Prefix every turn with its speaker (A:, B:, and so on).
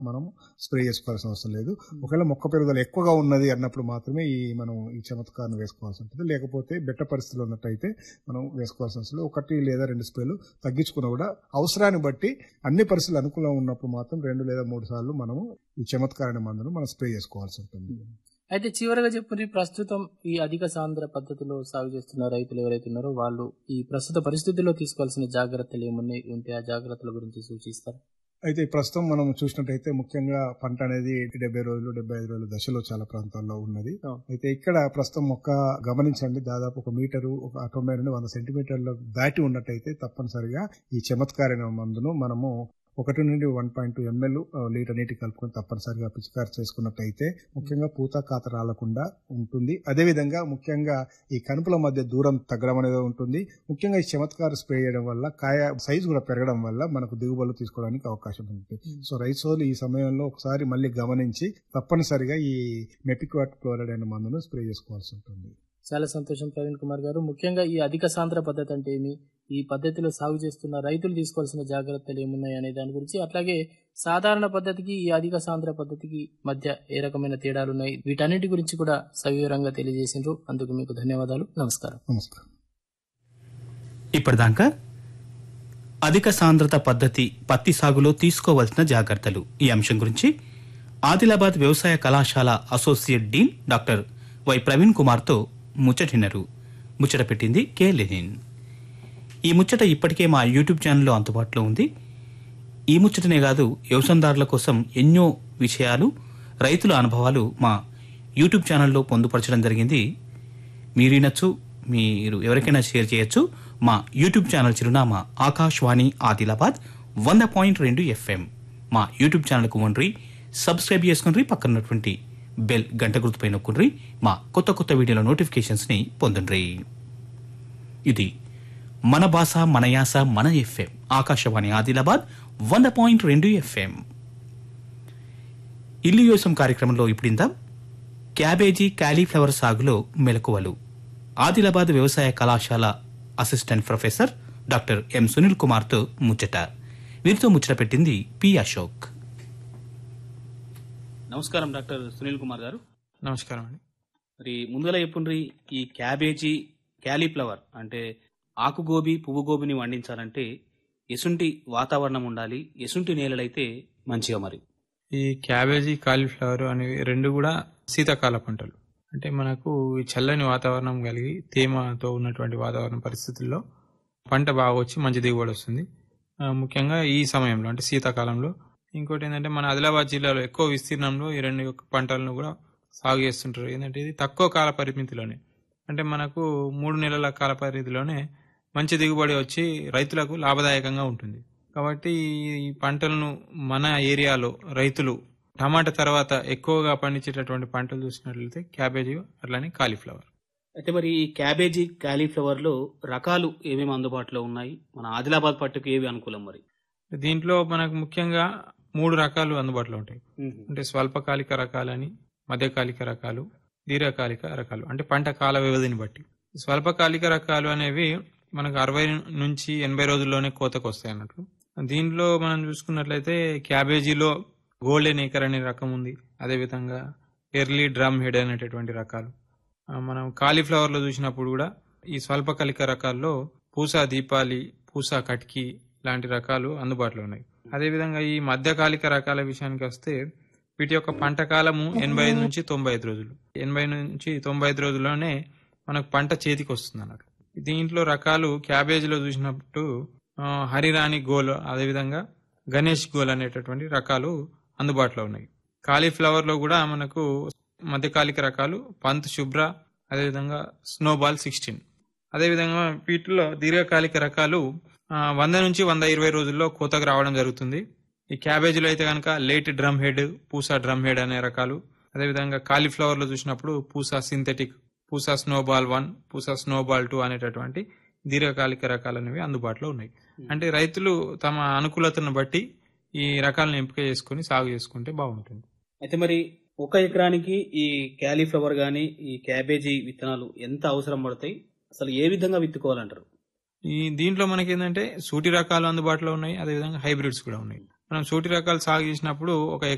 A: మనం స్ప్రే చేసుకోవాల్సిన అవసరం లేదు ఒకవేళ మొక్క పెరుగుదల ఎక్కువగా ఉన్నది అన్నప్పుడు మాత్రమే ఈ మనం ఈ చమత్కారం వేసుకోవాల్సి ఉంటుంది లేకపోతే బెట్ట పరిస్థితులు ఉన్నట్టయితే మనం వేసుకోవాల్సిన అవసరం లేదు ఒకటి లేదా రెండు స్ప్రేలు తగ్గించుకున్నా కూడా అవసరాన్ని బట్టి అన్ని పరిస్థితులు అనుకూలంగా ఉన్నప్పుడు మాత్రం రెండు లేదా మూడు సార్లు మనము ఈ చమత్కార మందును మనం స్ప్రే చేసుకోవాల్సి ఉంటుంది
B: అయితే చివరగా చెప్పండి ప్రస్తుతం ఈ అధిక సాంద్ర పద్ధతిలో సాగు చేస్తున్న రైతులు ఎవరైతే ఉన్నారో వాళ్ళు ఈ ప్రస్తుత పరిస్థితుల్లో తీసుకోవాల్సిన జాగ్రత్తలు ఏమున్నాయి ఉంటే ఆ జాగ్రత్తల గురించి సూచిస్తారు
A: అయితే ప్రస్తుతం మనం చూసినట్టయితే ముఖ్యంగా పంట అనేది డెబ్బై రోజులు డెబ్బై ఐదు రోజుల దశలో చాలా ప్రాంతాల్లో ఉన్నది
B: అవును.
A: అయితే ఇక్కడ ప్రస్తుతం మొక్క గమనించండి దాదాపు ఒక మీటరు ఒక తొంభై నుండి వంద సెంటీమీటర్ల దాటి ఉన్నట్టయితే తప్పనిసరిగా ఈ చమత్కారైన మందును మనము ఒకటి నుండి one point two ML litre నీటి కలుపుకొని తప్పనిసరిగా పిచికారి చేసుకున్నట్టయితే ముఖ్యంగా పూత కాత రాలకుండా ఉంటుంది అదేవిధంగా ముఖ్యంగా ఈ కనుపుల మధ్య దూరం తగ్గడం అనేది ఉంటుంది ముఖ్యంగా ఈ చమత్కార స్ప్రే చేయడం వల్ల కాయ సైజు కూడా పెరగడం వల్ల మనకు దిగుబడులు తీసుకోవడానికి అవకాశం ఉంటుంది సో రైతులు ఈ సమయంలో ఒకసారి మళ్ళీ గమనించి తప్పనిసరిగా ఈ మెపిక్వాట్ క్లోరైడ్ అనే మందును స్ప్రే చేసుకోవాల్సి ఉంటుంది
B: చాలా సంతోషం ప్రవీణ్ కుమార్ గారు ముఖ్యంగా ఈ అధిక సాంద్ర పద్ధతి అంటే ఏమి ఈ పద్ధతిలో సాగు చేస్తున్న రైతులు తీసుకోవాల్సిన జాగ్రత్తలు ఏమున్నాయి అనే దాని గురించి అట్లాగే సాధారణ పద్ధతికి ఈ అధిక సాంద్ర పద్ధతికి మధ్య ఏ రకమైన తేడాలు ఉన్నాయి వీటన్నిటి గురించి కూడా సవివరంగా తెలియజేసిండ్రు అందుకు మీకు ధన్యవాదాలు నమస్కారం
A: నమస్కారం
C: ఇప్పటిదాకా అధిక సాంద్రత పద్ధతి పత్తి సాగులో తీసుకోవాల్సిన జాగ్రత్తలు ఈ అంశం గురించి ఆదిలాబాద్ వ్యవసాయ కళాశాల associate dean doctor Y Praveen కుమార్తో ముచ్చటిన్నారు ముచ్చట పెట్టింది కె లెనిన్ ఈ ముచ్చట ఇప్పటికే మా యూట్యూబ్ ఛానల్లో అందుబాటులో ఉంది ఈ ముచ్చటనే కాదు వ్యవసాయదారుల కోసం ఎన్నో విషయాలు రైతుల అనుభవాలు మా యూట్యూబ్ ఛానల్లో పొందుపరచడం జరిగింది మీరు వినొచ్చు మీరు ఎవరికైనా షేర్ చేయొచ్చు మా యూట్యూబ్ ఛానల్ చిరునామా ఆకాశవాణి ఆదిలాబాద్ వంద పాయింట్ రెండు ఎఫ్ఎం మా యూట్యూబ్ ఛానల్కు వండ్రి సబ్స్క్రైబ్ చేసుకుని పక్కనటువంటి బెల్ గంట గుర్తుపై నొక్కుండ్రి మా కొత్త కొత్త వీడియోల నోటిఫికేషన్స్ ని పొందండ్రి ఇది మన భాష మన యాస మన ఎఫ్ఎం ఆకాశవాణి ఆదిలాబాద్ వంద పాయింట్ రెండు ఎఫ్ఎం ఇల్లు యోసం కార్యక్రమంలో ఇప్పుడిందాం క్యాబేజీ కాలీఫ్లవర్ సాగులో మెలకువలు ఆదిలాబాద్ వ్యవసాయ కళాశాల assistant professor doctor M Sunil కుమార్తో ముచ్చట వీరితో ముచ్చట పెట్టింది పి అశోక్ నమస్కారం డాక్టర్ సునీల్ కుమార్ గారు
D: నమస్కారం అండి
C: మరి ముందుగా చెప్పుండ్రి ఈ క్యాబేజీ క్యాలీఫ్లవర్ అంటే ఆకుగోబి పువ్వు గోబిని వండించాలంటే ఎసుంటి వాతావరణం ఉండాలి ఎసుంటి నేలలైతే మంచిగా మరి
D: ఈ క్యాబేజీ కాలీఫ్లవర్ అనేవి రెండు కూడా శీతాకాల పంటలు అంటే మనకు ఈ చల్లని వాతావరణం కలిగి తేమతో ఉన్నటువంటి వాతావరణ పరిస్థితుల్లో పంట బాగా వచ్చి మంచి దిగుబడి వస్తుంది ఆ, ముఖ్యంగా ఈ సమయంలో అంటే శీతాకాలంలో ఇంకోటి ఏంటంటే మన ఆదిలాబాద్ జిల్లాలో ఎక్కువ విస్తీర్ణంలో ఈ రెండు యొక్క పంటలను కూడా సాగు చేస్తుంటారు ఏంటంటే ఇది తక్కువ కాల పరిమితిలోనే అంటే మనకు మూడు నెలల కాల పరిధిలోనే మంచి దిగుబడి వచ్చి రైతులకు లాభదాయకంగా ఉంటుంది కాబట్టి ఈ పంటలను మన ఏరియాలో రైతులు టమాటా తర్వాత ఎక్కువగా పండించేటటువంటి పంటలు చూసినట్లయితే క్యాబేజీ అట్లానే కాలీఫ్లవర్
C: అయితే మరి ఈ క్యాబేజీ కాలీఫ్లవర్ లో రకాలు ఏమేమి అందుబాటులో ఉన్నాయి మన ఆదిలాబాద్ పట్టుకు ఏవి అనుకూలం మరి
D: దీంట్లో మనకు ముఖ్యంగా మూడు రకాలు అందుబాటులో ఉంటాయి అంటే స్వల్పకాలిక రకాలని మధ్యకాలిక రకాలు దీర్ఘకాలిక రకాలు అంటే పంట కాల వ్యవధిని బట్టి స్వల్పకాలిక రకాలు అనేవి మనకు అరవై నుంచి ఎనభై రోజుల్లోనే కోతకు వస్తాయి అన్నట్లు దీంట్లో మనం చూసుకున్నట్లయితే క్యాబేజీలో గోల్డెన్ ఏకర్ అనే రకం ఉంది అదేవిధంగా ఎర్లీ డ్రమ్ హెడ్ అనేటటువంటి రకాలు ఆ, మనం కాలీఫ్లవర్ లో చూసినప్పుడు కూడా ఈ స్వల్పకాలిక రకాల్లో పూసా దీపాలి పూసా కట్కి లాంటి రకాలు అందుబాటులో ఉన్నాయి అదేవిధంగా ఈ మధ్యకాలిక రకాల విషయానికి వస్తే వీటి యొక్క పంట కాలము ఎనభై ఐదు నుంచి తొంభై ఐదు రోజులు ఎనభై నుంచి తొంభై ఐదు రోజుల్లోనే మనకు పంట చేతికి వస్తుంది అన్నట్టు దీంట్లో రకాలు క్యాబేజీలో చూసినప్పుడు ఆ, హరిరాణి గోల్ అదేవిధంగా గణేష్ గోల్ అనేటటువంటి రకాలు అందుబాటులో ఉన్నాయి కాలీఫ్లవర్ లో కూడా మనకు మధ్యకాలిక రకాలు పంత్ శుభ్ర అదేవిధంగా స్నోబాల్ సిక్స్టీన్ అదేవిధంగా వీటిలో దీర్ఘకాలిక రకాలు ఆ, వంద నుంచి వంద ఇరవై రోజుల్లో కోతకు రావడం జరుగుతుంది ఈ క్యాబేజీలో అయితే కనుక late drum head Pusa drum head అనే రకాలు అదేవిధంగా కాలీఫ్లవర్ లో చూసినప్పుడు Pusa synthetic Pusa snowball one Pusa snowball two అనేటటువంటి దీర్ఘకాలిక రకాలు అనేవి అందుబాటులో ఉన్నాయి అంటే రైతులు తమ అనుకూలతను బట్టి ఈ రకాలను ఎంపిక చేసుకుని సాగు చేసుకుంటే బాగుంటుంది
C: అయితే మరి ఒక ఎకరానికి ఈ క్యాలీఫ్లవర్ గాని ఈ క్యాబేజీ విత్తనాలు ఎంత అవసరం పడతాయి అసలు ఏ విధంగా విత్తుకోవాలంటారు
D: ఈ దీంట్లో మనకి ఏంటంటే సూటి రకాలు అందుబాటులో ఉన్నాయి అదేవిధంగా హైబ్రిడ్స్ కూడా ఉన్నాయి మనం సూటి రకాలు సాగు చేసినప్పుడు ఒక